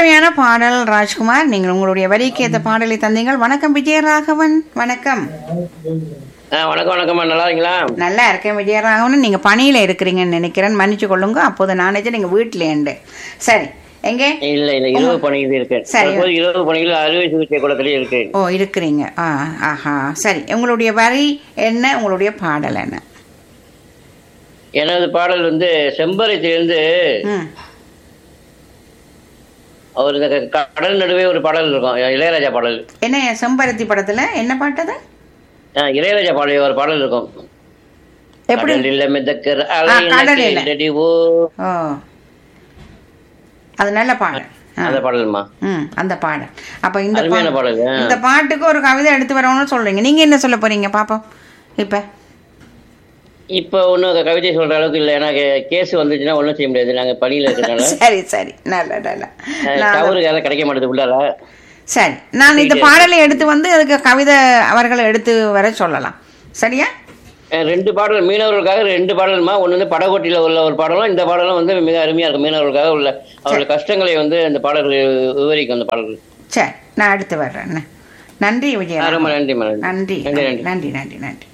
அருமையான பாடல் ராஜ்குமார் நீங்கள் உங்களுடைய வரிக்கு ஏற்ற பாடலை தந்தீங்கள் வணக்கம் விஜயராகவன் வணக்கம் ஆ வணக்கம் வணக்கம்மா நல்லா இருக்கீங்களா நல்லா இருக்கேன் விஜயராகவன் நீங்க பணியில இருக்கிறீங்கன்னு நினைக்கிறேன் மன்னிச்சு கொள்ளுங்க அப்போது நான் நினைச்சேன் நீங்க வீட்டிலேண்டு சரி எங்கே இல்ல இல்ல இரவு பணிகள் இருக்கு சரி. தற்போது இரவு பணிகள் அறுவை சிகிச்சை கூடத்திலே இருக்கு ஓ இருக்கிறீங்க ஆ ஆஹா சரி உங்களுடைய வரி என்ன உங்களுடைய பாடல் என்ன எனது பாடல் வந்து செம்பருத்திலிருந்து ம் அவர் இந்த க- கடல் நடுவே ஒரு பாடல் இருக்கும் இளையராஜா பாடல் என்ன செம்பருத்தி படத்துல என்ன பாட்டது ஆ, இளையராஜா பாடல் ஒரு பாடல் இருக்கும் எப்படி கடலில் மிதக்கிற ஆ, கடலில். அலை ஓ ஓ அது நல்ல பாடல் ஆ. அந்த பாடல்மா ம் அந்த பாடல் அப்ப இந்த அருமையான பா- பாடல் ஆ. இந்த பாட்டுக்கு ஒரு கவிதை எடுத்து வரணும்னு சொல்றீங்க நீங்க என்ன சொல்ல போறீங்க பாப்போம் இப்ப இப்ப ஒண்ணும் கவிதை சொல்ற அளவுக்கு இல்ல ஏன்னா கேஸ் வந்துச்சுன்னா ஒண்ணும் செய்ய முடியாது நாங்க பணியில இருக்கனால சரி சரி நல்ல நல்ல நான் டவருக்கு அதெல்லாம் கிடைக்க மாட்டேது உள்ளார சரி நான் இந்த பாடலை எடுத்து வந்து அதுக்கு கவிதை அவர்களை எடுத்து வர சொல்லலாம் சரியா அஹ் ரெண்டு பாடல் மீனவர்களுக்காக ரெண்டு பாடல்மா ஒன்று வந்து படகோட்டியில் உள்ள ஒரு பாடலும் இந்த பாடலும் வந்து மிக அருமையா இருக்கும் மீனவர்களுக்காக உள்ள அவருடைய கஷ்டங்களை வந்து அந்த பாடல்கள் விவரிக்கும் அந்த பாடல்கள் சரி நான் எடுத்து வர்றேன் நன்றி விஜயா ஆ, ரொம்ப நன்றி மேடம் நன்றி நன்றி நன்றி நன்றி நன்றி நன்றி நன்றி